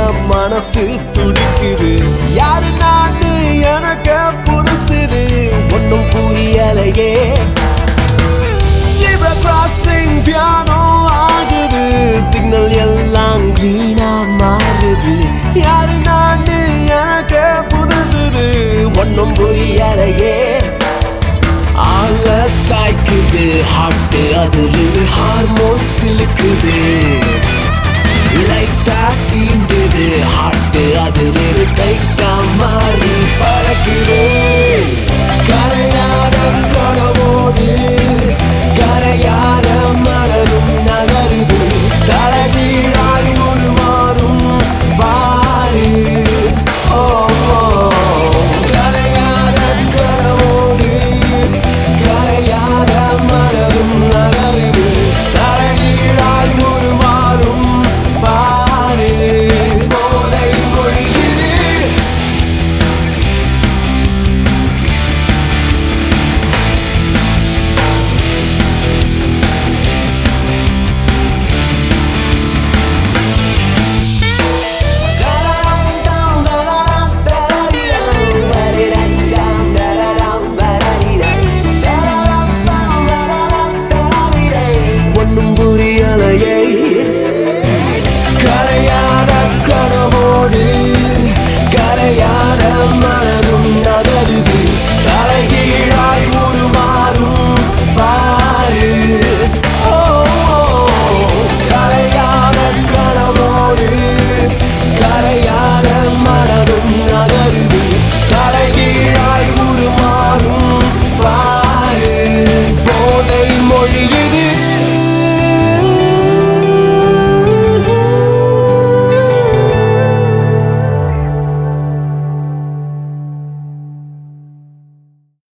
மனசு துடிக்குது யாரு நானு எனக்கு புதுசுது ஒன்னும் புரியலையே Zebra crossing piano ஆகுது சிக்னல் எல்லாம் green-ஆ மாறுது யாரு நானு எனக்கு புதுசுது ஒன்னும் புரியலையே ஆள சாய்க்குது ஹார்ட் அதிலிருந்து ஹார்மோன் சிலுக்குது